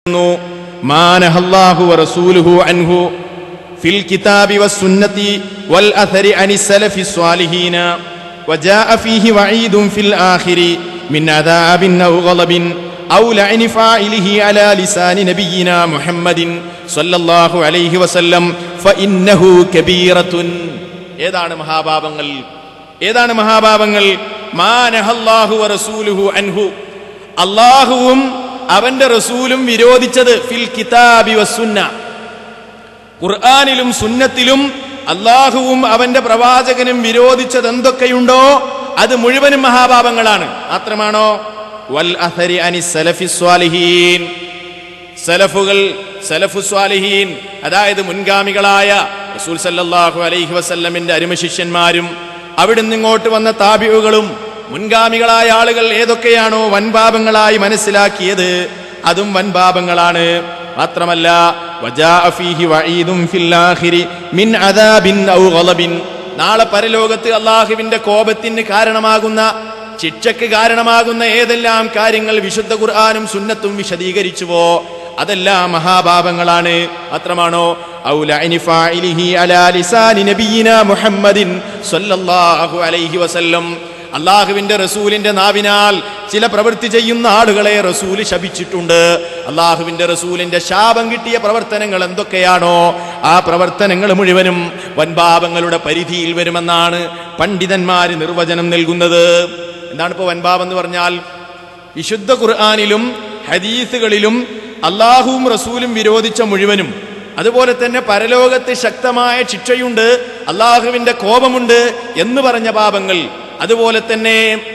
ما نهى الله ورسوله عنه في الكتاب والسنة والأثر عن السلف الصالحين وجاء فيه وعيد في الآخر من عذاب أو غضب أو لعن فاعله على لسان نبينا محمد صلى الله عليه وسلم فإنه كبيرة ഏതാണ് മഹാപാപങ്ങൾ ഏതാണ് മഹാപാപങ്ങൾ മാനഹല്ലാഹു റസൂലുഹു അൻഹു അള്ളാഹുവും അവന്റെ റസൂലും വിരോധിച്ചത് ഫിൽ കിതാബി വസുന്ന ഖുർആാനിലും സുന്നത്തിലും അള്ളാഹുവും അവന്റെ പ്രവാചകനും വിരോധിച്ചത് എന്തൊക്കെയുണ്ടോ അത് മുഴുവനും മഹാപാപങ്ങളാണ് മാത്രമാണോ വൽ അഥരി അനി സലഫി സ്വാലിഹീൻ സലഫുകൾ സലഫു സ്വാലിഹീൻ അതായത് മുൻഗാമികളായ റസൂൽ സല്ലല്ലാഹു അലൈഹി വസല്ലമിന്റെ അരുമ ശിഷ്യന്മാരും അവിടുന്ന് ഇങ്ങോട്ട് വന്ന താബിയുകളും മുൻഗാമികളായ ആളുകൾ ഏതൊക്കെയാണോ വൻപാപങ്ങളായി മനസ്സിലാക്കിയത് അതും വൻപാപങ്ങളാണ് മാത്രമല്ല വജാഅ ഫീഹി വഈദും ഫിൽ ആഖിരി മിൻ അദാബിൻ ഔ ഗളബിൻ നാളെ പരലോകത്ത് അള്ളാഹുവിന്റെ കോപത്തിന് കാരണമാകുന്ന ശിക്ഷയ്ക്ക് കാരണമാകുന്ന ഏതെല്ലാം കാര്യങ്ങൾ വിശുദ്ധ ഖുർആാനും സുന്നത്തും വിശദീകരിച്ചുവോ അതെല്ലാം മഹാപാപങ്ങളാണ് മാത്രമാണോ ഔ ലഅനി ഫാഇലിഹി അലാ ലിസാനി നബിയിനാ മുഹമ്മദിൻ സ്വല്ലല്ലാഹു അലൈഹി വസല്ലം അള്ളാഹുവിന്റെ റസൂലിന്റെ നാവിനാൽ ചില പ്രവൃത്തി ചെയ്യുന്ന ആളുകളെ റസൂല് ശപിച്ചിട്ടുണ്ട് അള്ളാഹുവിന്റെ റസൂലിന്റെ ശാപം കിട്ടിയ പ്രവർത്തനങ്ങൾ എന്തൊക്കെയാണോ ആ പ്രവർത്തനങ്ങൾ മുഴുവനും വൻപാപങ്ങളുടെ പരിധിയിൽ വരുമെന്നാണ് പണ്ഡിതന്മാര് നിർവചനം നൽകുന്നത് എന്താണ് ഇപ്പോ വൻപാപം എന്ന് പറഞ്ഞാൽ വിശുദ്ധ ഖുർആാനിലും ഹദീസുകളിലും അള്ളാഹുവും റസൂലും വിരോധിച്ച മുഴുവനും അതുപോലെ തന്നെ പരലോകത്ത് ശക്തമായ ശിക്ഷയുണ്ട് അള്ളാഹുവിന്റെ കോപമുണ്ട് എന്ന് പറഞ്ഞ പാപങ്ങൾ അതുപോലെ തന്നെ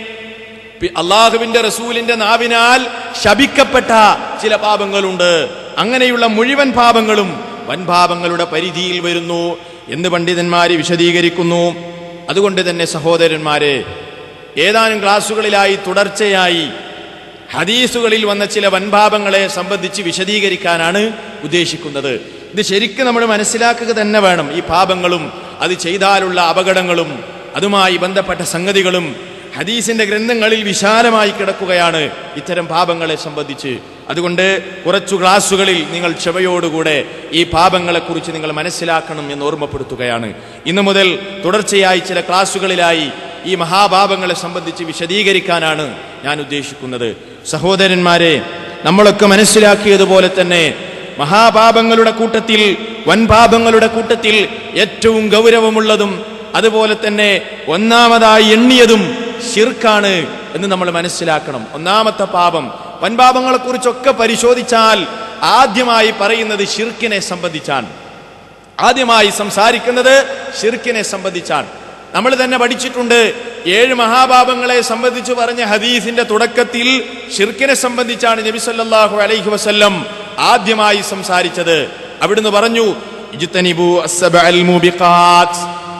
പി- അള്ളാഹുവിന്റെ റസൂലിന്റെ നാവിനാൽ ശപിക്കപ്പെട്ട ചില പാപങ്ങളുണ്ട് അങ്ങനെയുള്ള മുഴുവൻ പാപങ്ങളും വൻപാപങ്ങളുടെ പരിധിയിൽ വരുന്നു എന്ന് പണ്ഡിതന്മാര് വിശദീകരിക്കുന്നു അതുകൊണ്ട് തന്നെ സഹോദരന്മാരെ ഏതാനും ക്ലാസ്സുകളിലായി തുടർച്ചയായി ഹദീസുകളിൽ വന്ന ചില വൻപാപങ്ങളെ സംബന്ധിച്ച് വിശദീകരിക്കാനാണ് ഉദ്ദേശിക്കുന്നത് ഇത് ശരിക്കും നമ്മൾ മനസ്സിലാക്കുക തന്നെ വേണം ഈ പാപങ്ങളും അത് ചെയ്താലുള്ള അപകടങ്ങളും അതുമായി ബന്ധപ്പെട്ട സംഗതികളും ഹദീസിന്റെ ഗ്രന്ഥങ്ങളിൽ വിശാലമായി കിടക്കുകയാണ് ഇത്തരം പാപങ്ങളെ സംബന്ധിച്ച് അതുകൊണ്ട് കുറച്ചു ക്ലാസ്സുകളിൽ നിങ്ങൾ ക്ഷമയോടുകൂടെ ഈ പാപങ്ങളെക്കുറിച്ച് നിങ്ങൾ മനസ്സിലാക്കണം എന്ന് ഓർമ്മപ്പെടുത്തുകയാണ് ഇന്നു മുതൽ തുടർച്ചയായി ചില ക്ലാസ്സുകളിലായി ഈ മഹാപാപങ്ങളെ സംബന്ധിച്ച് വിശദീകരിക്കാനാണ് ഞാൻ ഉദ്ദേശിക്കുന്നത് സഹോദരന്മാരെ നമ്മളൊക്കെ മനസ്സിലാക്കിയതുപോലെ തന്നെ മഹാപാപങ്ങളുടെ കൂട്ടത്തിൽ വൻപാപങ്ങളുടെ കൂട്ടത്തിൽ ഏറ്റവും ഗൗരവമുള്ളതും അതുപോലെ തന്നെ ഒന്നാമതായി എണ്ണിയതും ഷിർക്കാണ് എന്ന് നമ്മൾ മനസ്സിലാക്കണം ഒന്നാമത്തെ പാപം വൻപാപങ്ങളെ കുറിച്ചൊക്കെ പരിശോധിച്ചാൽ ആദ്യമായി പറയുന്നത് ഷിർക്കിനെ സംബന്ധിച്ചാണ് ആദ്യമായി സംസാരിക്കുന്നത് ഷിർക്കിനെ സംബന്ധിച്ചാണ് നമ്മൾ തന്നെ പഠിച്ചിട്ടുണ്ട് ഏഴ് മഹാപാപങ്ങളെ സംബന്ധിച്ച് പറഞ്ഞ ഹദീസിന്റെ തുടക്കത്തിൽ ഷിർക്കിനെ സംബന്ധിച്ചാണ് നബി സല്ലല്ലാഹു അലൈഹി വസല്ലം ആദ്യമായി സംസാരിച്ചത് അവിടുന്ന് പറഞ്ഞു ഇജ്തനിബു അസ്സബഅൽ മുബിഖാത്ത്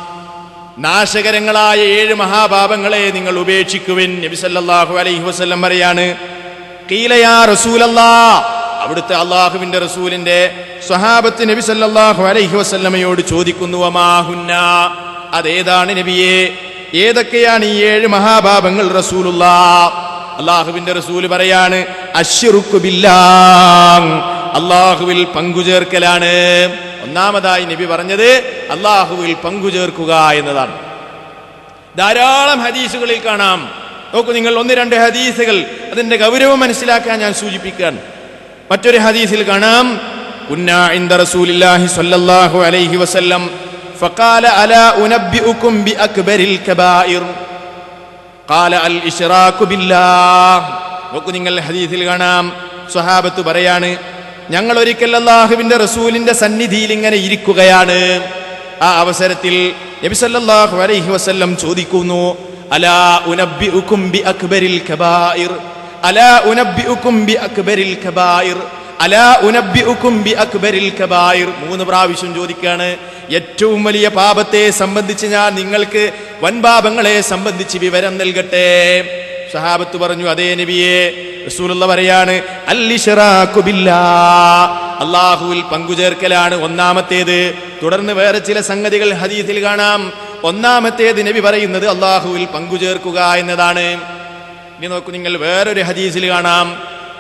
നാശകരങ്ങളായ ഏഴ് മഹാപാപങ്ങളെ നിങ്ങൾ ഉപേക്ഷിക്കുവിൻ നബി സല്ലല്ലാഹു അലൈഹി വസല്ലം പറയാണ് ഖീലയാ റസൂലല്ലാ അവിടുത്തെ അള്ളാഹുവിന്റെ റസൂലിന്റെ സ്വഹാബത്ത് നബി സല്ലല്ലാഹു അലൈഹി വസല്ലമയോട് ചോദിക്കുന്നു അമാഹുന്ന അതേതാണ് നബിയെ ഏതൊക്കെയാണ് ഈ ഏഴ് മഹാപാപങ്ങൾ റസൂലുള്ള അള്ളാഹുവിന്റെ റസൂല് പറയാണ് അശ്റുക്കു ബില്ലാഹ് അള്ളാഹുവിൽ പങ്കുചേർക്കലാണ് ഒന്നാമതായി നബി പറഞ്ഞത് അള്ളാഹുവിൽ പങ്കുചേർക്കുക എന്നതാണ് ധാരാളം ഹദീസുകളിൽ കാണാം നോക്കൂ നിങ്ങൾ ഒന്ന് രണ്ട് ഹദീസുകൾ അതിന്റെ ഗൗരവം മനസ്സിലാക്കാൻ ഞാൻ സൂചിപ്പിക്കാൻ മറ്റൊരു ഹദീസിൽ കാണാം കുന്നാ ഇൻദ റസൂലില്ലാഹി സ്വല്ലല്ലാഹു അലൈഹി വസല്ലം فقال ألا أنبئكم بأكبر الكبائر قال الإشراك بالله നോക്കൂ നിങ്ങൾ ഹദീസിൽ കാണാം സ്വഹാബത്ത് പറയാണ് ഞങ്ങൾ ഒരിക്കൽ അള്ളാഹുവിന്റെ റസൂലിന്റെ സന്നിധിയിൽ ഇങ്ങനെ ഇരിക്കുകയാണ് ആ അവസരത്തിൽ നബി സല്ലല്ലാഹു അലൈഹി വസല്ലം ചോദിക്കുന്നു അലാ ഉനബ്ബിഉകും ബി അക്ബരിൽ കബായിർ അലാ ഉനബ്ബിഉകും ബി അക്ബരിൽ കബായിർ അലാ ഉനബ്ബിഉകും ബി അക്ബരിൽ കബായിർ മൂന്ന് പ്രാവശ്യം ചോദിക്കാണ് ഏറ്റവും വലിയ പാപത്തെ സംബന്ധിച്ച് ഞാൻ നിങ്ങൾക്ക് വൻപാപങ്ങളെ സംബന്ധിച്ച് വിവരം നൽകട്ടെ സഹാബത്ത് പറഞ്ഞു അതേ നബിയെ റസൂലുള്ള പറയാണ് അല്ലിഷറാക്കു ബില്ലാ അള്ളാഹുവിൽ പങ്കുചേർക്കലാണ് ഒന്നാമത്തേത് തുടർന്ന് വേറെ ചില സംഗതികൾ ഹദീസിൽ കാണാം ഒന്നാമത്തേത് നബി പറയുന്നത് അള്ളാഹുവിൽ പങ്കുചേർക്കുക എന്നതാണ് ഇനി നോക്കൂ നിങ്ങൾ വേറൊരു ഹദീസിൽ കാണാം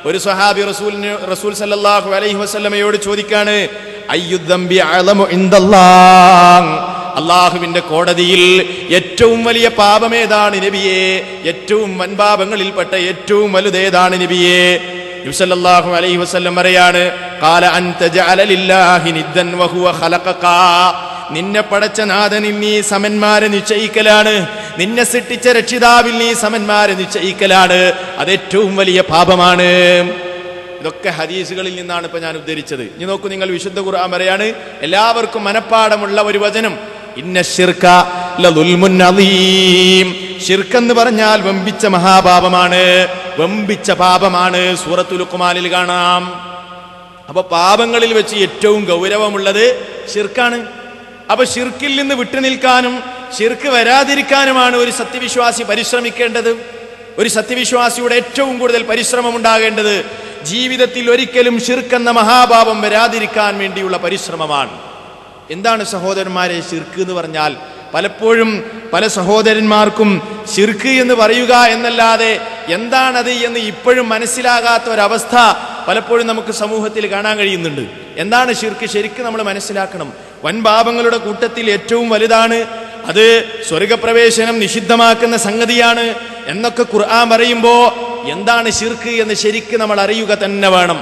ഒരു സ്വഹാബി റസൂലിന് റസൂൽ സല്ലല്ലാഹു അലൈഹി വസല്ലമയോട് ചോദിക്കാണ് അയ്യുദ്ദംബി അഅലമു ഇൻദല്ലാഹ് അള്ളാഹുവിന്റെ കോടതിയിൽ ഏറ്റവും വലിയ പാപമേതാണ് നബിയെ ഏറ്റവും വൻപാപങ്ങളിൽപ്പെട്ട ഏറ്റവും വലുതേതാണ് നബിയെ നബിസല്ലാഹു അലൈഹി വസല്ലം പറയാണ് കാല അൻത ജഅല ലില്ലാഹി നിദ്ദൻ വഹുവ ഖലഖക നിന്നെ പടച്ച നാഥനിൽ നീ സമന്മാരെ നിശ്ചയിക്കലാണ് നിന്നെ സൃഷ്ടിച്ച രക്ഷിതാവിൽ നീ സമന്മാരെ നിശ്ചയിക്കലാണ് അത് ഏറ്റവും വലിയ പാപമാണ് ഇതൊക്കെ ഹദീസുകളിൽ നിന്നാണ് ഇപ്പൊ ഞാൻ ഉദ്ധരിച്ചത് ഇനി നോക്കൂ നിങ്ങൾ വിശുദ്ധ ഖുർആൻ പറയാണ് എല്ലാവർക്കും മനപ്പാടമുള്ള ഒരു വചനം ഇന്ന ശിർക്ക ലദുൽമുൻ അദീം ഷിർക്കെന്ന് പറഞ്ഞാൽ വമ്പിച്ച മഹാപാപമാണ് വമ്പിച്ച പാപമാണ് സൂറത്തുൽ ലുഖ്മാനിൽ കാണാം അപ്പൊ പാപങ്ങളിൽ വെച്ച് ഏറ്റവും ഗൗരവമുള്ളത് ഷിർക്കാണ് അപ്പൊ ഷിർക്കിൽ നിന്ന് വിട്ടുനിൽക്കാനും ഷിർക്ക് വരാതിരിക്കാനുമാണ് ഒരു സത്യവിശ്വാസി പരിശ്രമിക്കേണ്ടത് ഒരു സത്യവിശ്വാസിയുടെ ഏറ്റവും കൂടുതൽ പരിശ്രമം ഉണ്ടാകേണ്ടത് ജീവിതത്തിൽ ഒരിക്കലും ഷിർക്ക് എന്ന മഹാപാപം വരാതിരിക്കാൻ വേണ്ടിയുള്ള പരിശ്രമമാണ് എന്താണ് സഹോദരന്മാരെ ഷിർക്ക് എന്ന് പറഞ്ഞാൽ പലപ്പോഴും പല സഹോദരന്മാർക്കും ഷിർക്ക് എന്ന് പറയുക എന്നല്ലാതെ എന്താണത് എന്ന് ഇപ്പോഴും മനസ്സിലാകാത്ത ഒരവസ്ഥ പലപ്പോഴും നമുക്ക് സമൂഹത്തിൽ കാണാൻ കഴിയുന്നുണ്ട് എന്താണ് ഷിർക്ക് ശരിക്കും നമ്മൾ മനസ്സിലാക്കണം വൻപാപങ്ങളുടെ കൂട്ടത്തിൽ ഏറ്റവും വലുതാണ് അത് സ്വർഗപ്രവേശനം നിഷിദ്ധമാക്കുന്ന സംഗതിയാണ് എന്നൊക്കെ ഖുർആൻ പറയുമ്പോ എന്താണ് ഷിർക്ക് എന്ന് ശരിക്കും നമ്മൾ അറിയുക തന്നെ വേണം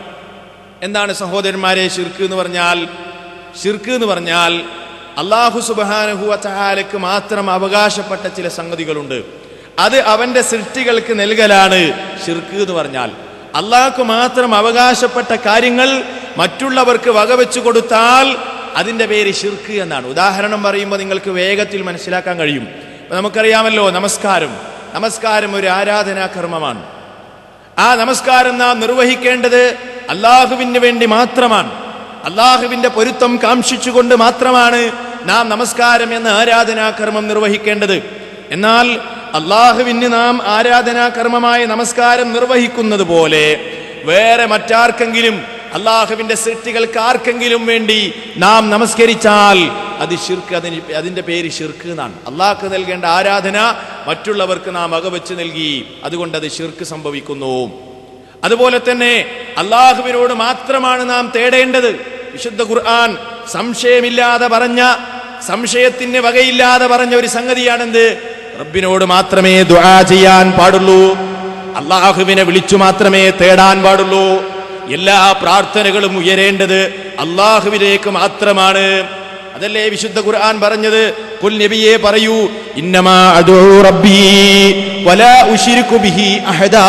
എന്താണ് സഹോദരന്മാരെ ഷിർക്ക് എന്ന് പറഞ്ഞാൽ ഷിർക്ക് എന്ന് പറഞ്ഞാൽ അള്ളാഹു സുബാനഹുവ ചഹാലക്ക് മാത്രം അവകാശപ്പെട്ട ചില സംഗതികളുണ്ട് അത് അവന്റെ സൃഷ്ടികൾക്ക് നൽകലാണ് ഷിർക്ക് എന്ന് പറഞ്ഞാൽ അള്ളാഹ്ക്ക് മാത്രം അവകാശപ്പെട്ട കാര്യങ്ങൾ മറ്റുള്ളവർക്ക് വകവെച്ചു കൊടുത്താൽ അതിന്റെ പേര് ഷിർക്ക് എന്നാണ് ഉദാഹരണം പറയുമ്പോൾ നിങ്ങൾക്ക് വേഗത്തിൽ മനസ്സിലാക്കാൻ കഴിയും ഇപ്പൊ നമുക്കറിയാമല്ലോ നമസ്കാരം നമസ്കാരം ഒരു ആരാധനാ കർമ്മമാണ് ആ നമസ്കാരം നാം നിർവഹിക്കേണ്ടത് അള്ളാഹുവിന് വേണ്ടി മാത്രമാണ് അള്ളാഹുവിന്റെ പൊരുത്തം കാംക്ഷിച്ചുകൊണ്ട് മാത്രമാണ് നാം നമസ്കാരം എന്ന ആരാധനാകർമ്മം നിർവഹിക്കേണ്ടത് എന്നാൽ അള്ളാഹുവിന് നാം ആരാധനാകർമ്മമായ നമസ്കാരം നിർവഹിക്കുന്നത് പോലെ വേറെ മറ്റാർക്കെങ്കിലും അള്ളാഹുവിന്റെ സൃഷ്ടികൾക്ക് ആർക്കെങ്കിലും വേണ്ടി നാം നമസ്കരിച്ചാൽ അത് ഷിർക്ക് അതിന് അതിന്റെ പേര് ഷിർക്ക് എന്നാണ് അള്ളാഹ്ക്ക് നൽകേണ്ട ആരാധന മറ്റുള്ളവർക്ക് നാം വകവെച്ച് നൽകി അതുകൊണ്ട് അത് ഷിർക്ക് സംഭവിക്കുന്നു അതുപോലെ തന്നെ അള്ളാഹുവിനോട് മാത്രമാണ് നാം തേടേണ്ടത് വിശുദ്ധ ഖുർആൻ സംശയമില്ലാതെ പറഞ്ഞ സംശയത്തിന് വകയില്ലാതെ പറഞ്ഞ ഒരു സംഗതിയാണെന്ത് റബ്ബിനോട് മാത്രമേ ദുആ ചെയ്യാൻ പാടുള്ളൂ അള്ളാഹുവിനെ വിളിച്ചു മാത്രമേ തേടാൻ പാടുള്ളൂ എല്ലാ പ്രാർത്ഥനകളും ഉയരേണ്ടത് അള്ളാഹുവിലേക്ക് മാത്രമാണ് അതല്ലേ വിശുദ്ധ ഖുർആൻ പറഞ്ഞത് കുൽ നബിയെ പറയൂ ഇന്നമാ അദൂ റബ്ബി വലാ ഉശിരിക്കു ബിഹി അഹദാ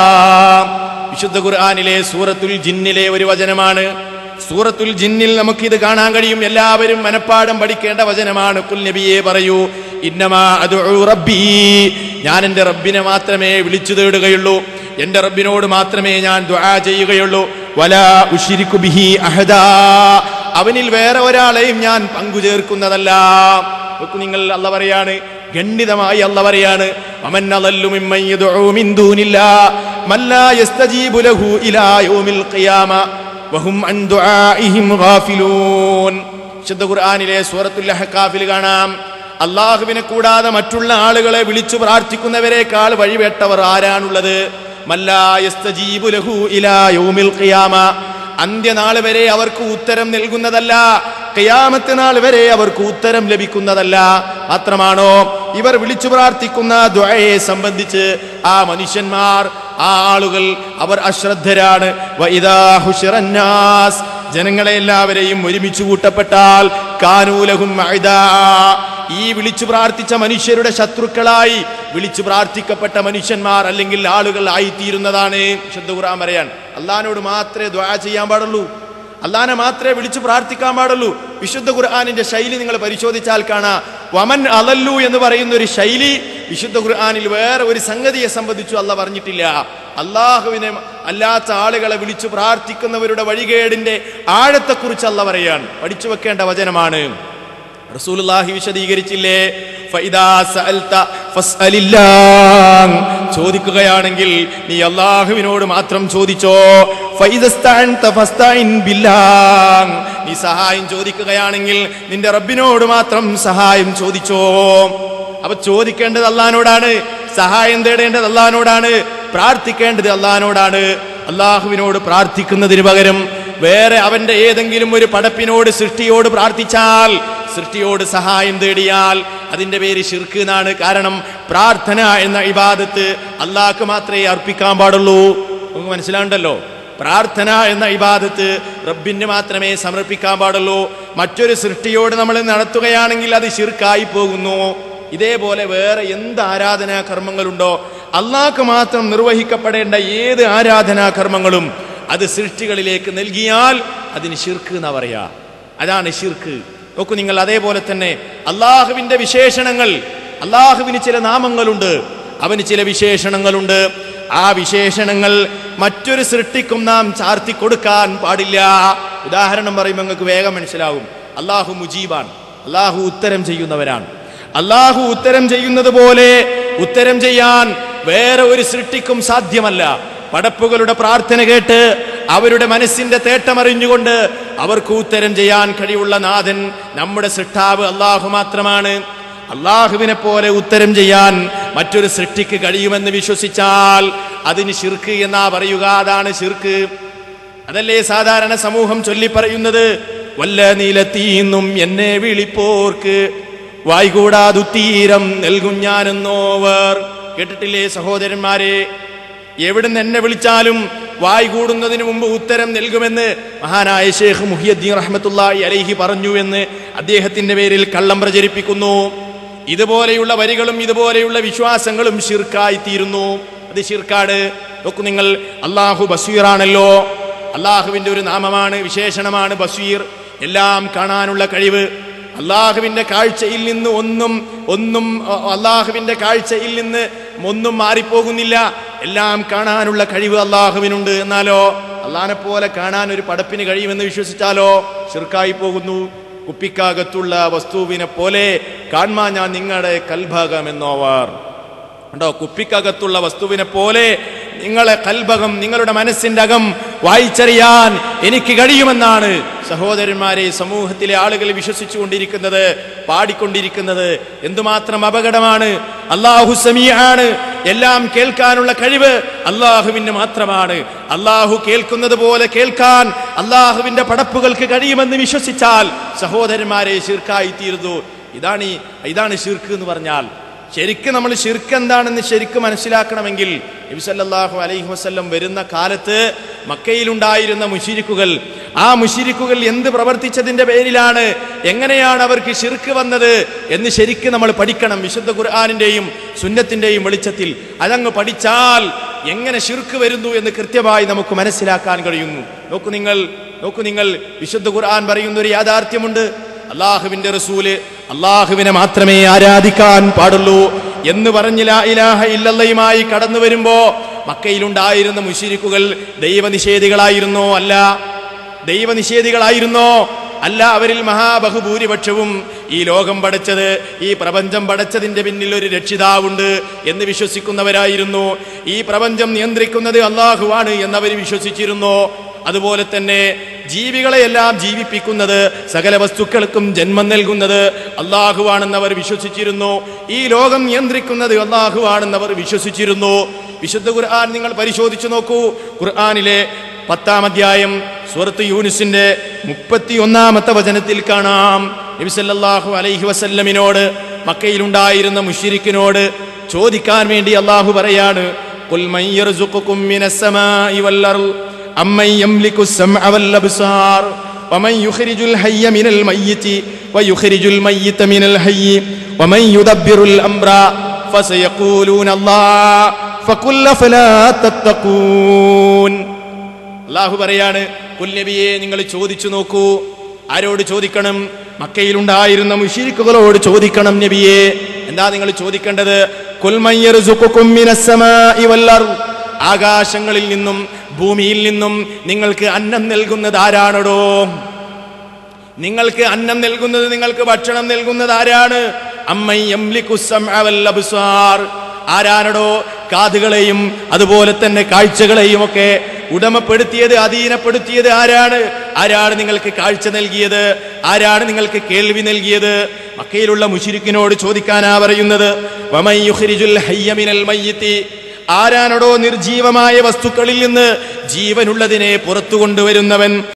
വിശുദ്ധ ഖുർആനിലെ സൂറത്തുൽ ജിന്നിലെ ഒരു വചനമാണ് സൂറത്തുൽ ജിന്നിൽ നമുക്കിത് കാണാൻ കഴിയും എല്ലാവരും മനപ്പാഠം പഠിക്കേണ്ട വചനമാണ് കുൽ നബിയെ പറയൂ ഇന്നമാ അദൂ റബ്ബി ഞാൻ എൻ്റെ റബ്ബിനെ മാത്രമേ വിളിച്ചു തേടുകയുള്ളൂ എൻ്റെ റബ്ബിനോട് മാത്രമേ ഞാൻ ദുആ ചെയ്യുകയുള്ളൂ വലാ ഉശിരിക്കു ബിഹി അഹദാ അവനിൽ വേറെ ഒരാളെയും ഞാൻ പങ്കുചേർക്കുന്നതല്ല നോക്കൂ നിങ്ങൾ അല്ല പറയാണ് ഗണ്ഡിതമായി അല്ല പറയാണ് അമൻ അളല്ലു മിമ്മൻ യദ്ഉ മിൻ ദൂനില്ലാ മല്ലാ യസ്തജീബു ലഹു ഇലാ യൗമിൽ ഖിയാമ വഹും അൻ ദുആഇഹിം ഗാഫിലൂൻ വിശുദ്ധ ഖുർആനിലെ സൂറത്തുൽ അഹ്കാഫിൽ കാണാം അള്ളാഹുവിനെ കൂടാതെ മറ്റുള്ള ആളുകളെ വിളിച്ചു പ്രാർത്ഥിക്കുന്നവരെക്കാൾ വഴിവേട്ടവർ ആരാണുള്ളത് മല്ലാ യസ്തജീബു ലഹു ഇലാ യൗമിൽ ഖിയാമ അന്ത്യനാൾ വരെ അവർക്ക് ഉത്തരം നൽകുന്നതല്ല കയാമത്ത് നാൾ വരെ അവർക്ക് ഉത്തരം ലഭിക്കുന്നതല്ല മാത്രമാണോ ഇവർ വിളിച്ചു പ്രാർത്ഥിക്കുന്ന ദ്വയെ സംബന്ധിച്ച് ആ മനുഷ്യന്മാർ ആ ആളുകൾ അവർ അശ്രദ്ധരാണ് വഇദാ ഹുശിറന്നാസ് ജനങ്ങളെ എല്ലാവരെയും ഒരുമിച്ച് കൂട്ടപ്പെട്ടാൽ കാനൂലഹും അഇദാ. ഈ വിളിച്ചു പ്രാർത്ഥിച്ച മനുഷ്യരുടെ ശത്രുക്കളായി വിളിച്ചു പ്രാർത്ഥിക്കപ്പെട്ട മനുഷ്യന്മാർ അല്ലെങ്കിൽ ആളുകൾ ആയിത്തീരുന്നതാണ് ശുദ്ധ ഖുർആൻ പറയാൻ അള്ളഹാനോട് മാത്രമേ ദ്വാ ചെയ്യാൻ പാടുള്ളൂ അള്ളഹാനെ മാത്രമേ വിളിച്ചു പ്രാർത്ഥിക്കാൻ പാടുള്ളൂ വിശുദ്ധ ഖുർആാനിന്റെ ശൈലി നിങ്ങൾ പരിശോധിച്ചാൽ കാണാ വമൻ അലല്ലു എന്ന് പറയുന്ന ഒരു ശൈലി വിശുദ്ധ ഖുർആാനിൽ വേറെ ഒരു സംഗതിയെ സംബന്ധിച്ചു അല്ല പറഞ്ഞിട്ടില്ല അള്ളാഹുവിനെ അല്ലാത്ത ആളുകളെ വിളിച്ചു പ്രാർത്ഥിക്കുന്നവരുടെ വഴികേടിന്റെ ആഴത്തെക്കുറിച്ച് അല്ല പറയാണ് പഠിച്ചു വെക്കേണ്ട വചനമാണ് റസൂലുള്ളാഹി വിശദീകരിച്ചില്ലേ ഫൈദാ സഅൽത ഫസ്അലില്ലാഹ് ചോദിക്കുകയാണെങ്കിൽ നീ അള്ളാഹുവിനോട് മാത്രം ചോദിച്ചോ ഫൈദസ്തഅൻത ഫസ്തഇൻ ബില്ലാഹ് നീ സഹായം ചോദിക്കുകയാണെങ്കിൽ നിന്റെ റബ്ബിനോട് മാത്രം സഹായം ചോദിച്ചോ അപ്പൊ ചോദിക്കേണ്ടത് അള്ളഹാനോടാണ് സഹായം തേടേണ്ടത് അള്ളഹാനോടാണ് പ്രാർത്ഥിക്കേണ്ടത് അള്ളഹാനോടാണ് അള്ളാഹുവിനോട് പ്രാർത്ഥിക്കുന്നതിന് പകരം വേറെ അവന്റെ ഏതെങ്കിലും ഒരു പടപ്പിനോട് സൃഷ്ടിയോട് പ്രാർത്ഥിച്ചാൽ സൃഷ്ടിയോട് സഹായം തേടിയാൽ അതിന്റെ പേര് ഷിർക്ക് എന്നാണ് കാരണം പ്രാർത്ഥന എന്ന ഇബാദത്ത് അള്ളാഹ്ക്ക് മാത്രമേ അർപ്പിക്കാൻ പാടുള്ളൂ നമുക്ക് മനസ്സിലാണ്ടല്ലോ പ്രാർത്ഥന എന്ന ഇബാദത്ത് റബ്ബിന് മാത്രമേ സമർപ്പിക്കാൻ പാടുള്ളൂ മറ്റൊരു സൃഷ്ടിയോട് നമ്മൾ നടത്തുകയാണെങ്കിൽ അത് ഷിർക്കായി പോകുന്നു ഇതേപോലെ വേറെ എന്ത് ആരാധനാ കർമ്മങ്ങളുണ്ടോ അള്ളാഹ്ക്ക് മാത്രം നിർവഹിക്കപ്പെടേണ്ട ഏത് ആരാധനാ കർമ്മങ്ങളും അത് സൃഷ്ടികളിലേക്ക് നൽകിയാൽ അതിന് ഷിർക്ക് എന്നാ പറയാ അതാണ് ഷിർക്ക് നോക്കൂ നിങ്ങൾ അതേപോലെ തന്നെ അള്ളാഹുവിന്റെ വിശേഷണങ്ങൾ അള്ളാഹുവിന് ചില നാമങ്ങളുണ്ട് അവന് ചില വിശേഷണങ്ങളുണ്ട് ആ വിശേഷണങ്ങൾ മറ്റൊരു സൃഷ്ടിക്കും നാം ചാർത്തി കൊടുക്കാൻ പാടില്ല ഉദാഹരണം പറയുമ്പോൾ നിങ്ങൾക്ക് വേഗം മനസ്സിലാവും അള്ളാഹു മുജീബാൻ അള്ളാഹു ഉത്തരം ചെയ്യുന്നവരാണ് അള്ളാഹു ഉത്തരം ചെയ്യുന്നത് പോലെ ഉത്തരം ചെയ്യാൻ വേറെ ഒരു സൃഷ്ടിക്കും സാധ്യമല്ല പടപ്പുകളുടെ പ്രാർത്ഥന കേട്ട് അവരുടെ മനസ്സിന്റെ തേട്ടമറിഞ്ഞുകൊണ്ട് അവർക്ക് ഉത്തരം ചെയ്യാൻ കഴിവുള്ള നാഥൻ നമ്മുടെ സൃഷ്ടാവ് അള്ളാഹു മാത്രമാണ് അള്ളാഹുവിനെ പോലെ ഉത്തരം ചെയ്യാൻ മറ്റൊരു സൃഷ്ടിക്ക് കഴിയുമെന്ന് വിശ്വസിച്ചാൽ അതിന് ശിർക്ക് എന്നാ പറയുക അതാണ് ശിർക്ക് അതല്ലേ സാധാരണ സമൂഹം ചൊല്ലി പറയുന്നത് വല്ല നീലത്തീന്നും എന്നെ വിളിപ്പോർക്ക് വായ്കൂടാതുത്തീരം നൽകും ഞാനെന്നോവർ കേട്ടിട്ടില്ലേ സഹോദരന്മാരെ എവിടുന്ന് എന്നെ വിളിച്ചാലും വായ് കൂടുന്നതിന് മുമ്പ് ഉത്തരം നൽകുമെന്ന് മഹാനായ ഷേഖ് മുഹിയദ്ദീൻ റഹ്മത്തുള്ളാഹി അലൈഹി പറഞ്ഞു എന്ന് അദ്ദേഹത്തിന്റെ പേരിൽ കള്ളം പ്രചരിപ്പിക്കുന്നു ഇതുപോലെയുള്ള വരികളും ഇതുപോലെയുള്ള വിശ്വാസങ്ങളും ഷിർക്കായി തീരുന്നു അത് ഷിർക്കാട് നോക്കൂ നിങ്ങൾ അള്ളാഹു ബസീറാണല്ലോ അള്ളാഹുവിന്റെ ഒരു നാമമാണ് വിശേഷണമാണ് ബസീർ എല്ലാം കാണാനുള്ള കഴിവ് അള്ളാഹുവിന്റെ കാഴ്ചയിൽ നിന്ന് ഒന്നും ഒന്നും അ- അള്ളാഹുവിന്റെ കാഴ്ചയിൽ നിന്ന് ഒന്നും മാറിപ്പോകുന്നില്ല എല്ലാം കാണാനുള്ള കഴിവ് അള്ളാഹുവിനുണ്ട് എന്നാലോ അള്ളാഹിനെ പോലെ കാണാൻ ഒരു പടപ്പിന് കഴിയുമെന്ന് വിശ്വസിച്ചാലോ ഷിർക്കായി പോകുന്നു കുപ്പിക്കകത്തുള്ള വസ്തുവിനെ പോലെ കാൺമാ ഞാൻ നിങ്ങളുടെ കൽഭാഗമെന്നോവർ ഉണ്ടോ കുപ്പിക്കകത്തുള്ള വസ്തുവിനെ പോലെ നിങ്ങളെ കൽഭകം നിങ്ങളുടെ മനസ്സിന്റെ അകം വായിച്ചറിയാൻ എനിക്ക് കഴിയുമെന്നാണ് സഹോദരന്മാരെ സമൂഹത്തിലെ ആളുകൾ വിശ്വസിച്ചുകൊണ്ടിരിക്കുന്നത് പാടിക്കൊണ്ടിരിക്കുന്നത് എന്തുമാത്രം അപകടമാണ് അള്ളാഹു സമീയാണ് എല്ലാം കേൾക്കാനുള്ള കഴിവ് അള്ളാഹുവിന് മാത്രമാണ് അള്ളാഹു കേൾക്കുന്നത് പോലെ കേൾക്കാൻ അള്ളാഹുവിന്റെ പടപ്പുകൾക്ക് കഴിയുമെന്ന് വിശ്വസിച്ചാൽ സഹോദരന്മാരെ ശിർക്കായി തീരുന്നു ഇതാണ് ഈ- ഇതാണ് ഷിർക്ക് എന്ന് പറഞ്ഞാൽ ശരിക്കും നമ്മൾ ഷിർക്ക് എന്താണെന്ന് ശരിക്കും മനസ്സിലാക്കണമെങ്കിൽ നബിസല്ലാഹു അലൈഹി വസല്ലം വരുന്ന കാലത്ത് മക്കയിലുണ്ടായിരുന്ന മുഷിരിക്കുകൾ ആ മുഷിരിക്കുകൾ എന്ത് പ്രവർത്തിച്ചതിന്റെ പേരിലാണ് എങ്ങനെയാണ് അവർക്ക് ഷിർക്ക് വന്നത് എന്ന് ശരിക്കും നമ്മൾ പഠിക്കണം വിശുദ്ധ ഖുർആാനിന്റെയും സുന്നത്തിന്റെയും വെളിച്ചത്തിൽ അതങ്ങ് പഠിച്ചാൽ എങ്ങനെ ഷിർക്ക് വരുന്നു എന്ന് കൃത്യമായി നമുക്ക് മനസ്സിലാക്കാൻ കഴിയുന്നു നോക്കൂ നിങ്ങൾ നോക്കൂ നിങ്ങൾ വിശുദ്ധ ഖുർആൻ പറയുന്ന ഒരു യാഥാർത്ഥ്യമുണ്ട് അള്ളാഹുവിന്റെ റസൂല് അള്ളാഹുവിനെ മാത്രമേ ആരാധിക്കാൻ പാടുള്ളൂ എന്ന് പറഞ്ഞ് ലാ ഇലാഹ ഇല്ലല്ലയുമായി കടന്നു വരുമ്പോ മക്കയിലുണ്ടായിരുന്ന മുഷിരിക്കുകൾ ദൈവനിഷേധികളായിരുന്നോ അല്ല ദൈവനിഷേധികളായിരുന്നോ അല്ല അവരിൽ മഹാബഹുഭൂരിപക്ഷവും ഈ ലോകം പടച്ചത് ഈ പ്രപഞ്ചം പടച്ചതിന്റെ പിന്നിൽ ഒരു രക്ഷിതാവുണ്ട് എന്ന് വിശ്വസിക്കുന്നവരായിരുന്നു ഈ പ്രപഞ്ചം നിയന്ത്രിക്കുന്നത് അള്ളാഹുവാണ് എന്നവർ വിശ്വസിച്ചിരുന്നു അതുപോലെ തന്നെ ജീവികളെയെല്ലാം ജീവിപ്പിക്കുന്നത് സകല വസ്തുക്കൾക്കും ജന്മം നൽകുന്നത് അള്ളാഹുവാണെന്നവർ വിശ്വസിച്ചിരുന്നു ഈ ലോകം നിയന്ത്രിക്കുന്നത് അള്ളാഹുവാണെന്നവർ വിശ്വസിച്ചിരുന്നു വിശുദ്ധ ഖുർആൻ നിങ്ങൾ പരിശോധിച്ചു നോക്കൂ ഖുർആനിലെ പത്താം അധ്യായം സുഹൃത്ത് യൂനിസിന്റെ മുപ്പത്തി ഒന്നാമത്തെ വചനത്തിൽ കാണാം നബിസല്ലാഹു അലൈഹി വസല്ലമിനോട് മക്കയിലുണ്ടായിരുന്ന മുഷിരിക്കിനോട് ചോദിക്കാൻ വേണ്ടി അള്ളാഹു പറയാണ് "ഖുൽ മൻ യർസുഖുകും മിനസ്സമാഇ വൽ-അർള് അമ്മൻ യംലിക്കു السمع والأبصار ومن يخرج الحي من الميت ويخرج الميت من الحي ومن يدبر الأمر فسيقولون الله فقل فلا تتقون അള്ളാഹു പറയാണ് കുല്യബിയെ നിങ്ങൾ ചോദിച്ചു നോക്കൂ ആരോട് ചോദിക്കണം മക്കയിലുണ്ടായിരുന്ന മുഷീരിക്കുകളോട് ചോദിക്കണം നബിയെ എന്താ നിങ്ങൾ ചോദിക്കേണ്ടത് കുൽമയ്യർസുഖുക്കും മിനസ്സമാഇ വൽ-അർള്. ആകാശങ്ങളിൽ നിന്നും ഭൂമിയിൽ നിന്നും നിങ്ങൾക്ക് അന്നം നൽകുന്നത് ആരാണടോ നിങ്ങൾക്ക് അന്നം നൽകുന്നത് നിങ്ങൾക്ക് ഭക്ഷണം നൽകുന്നത് ആരാണ് അമ്മ യംലിക്കു السمع والأبصار. ആരാണടോ കാതുകളെയും അതുപോലെ തന്നെ കാഴ്ചകളെയും ഒക്കെ ഉടമപ്പെടുത്തിയത് അധീനപ്പെടുത്തിയത് ആരാണ് ആരാണ് നിങ്ങൾക്ക് കാഴ്ച നൽകിയത് ആരാണ് നിങ്ങൾക്ക് കേൾവി നൽകിയത് മക്കയിലുള്ള മുഷിരിക്കിനോട് ചോദിക്കാനാ പറയുന്നത് വമൻ യുഖ്രിജുൽ ഹയ്യ മിനൽ മയ്യിത്തി. ആരാണോടോ നിർജീവമായ വസ്തുക്കളിൽ നിന്ന് ജീവനുള്ളതിനെ പുറത്തു കൊണ്ടുവരുന്നവൻ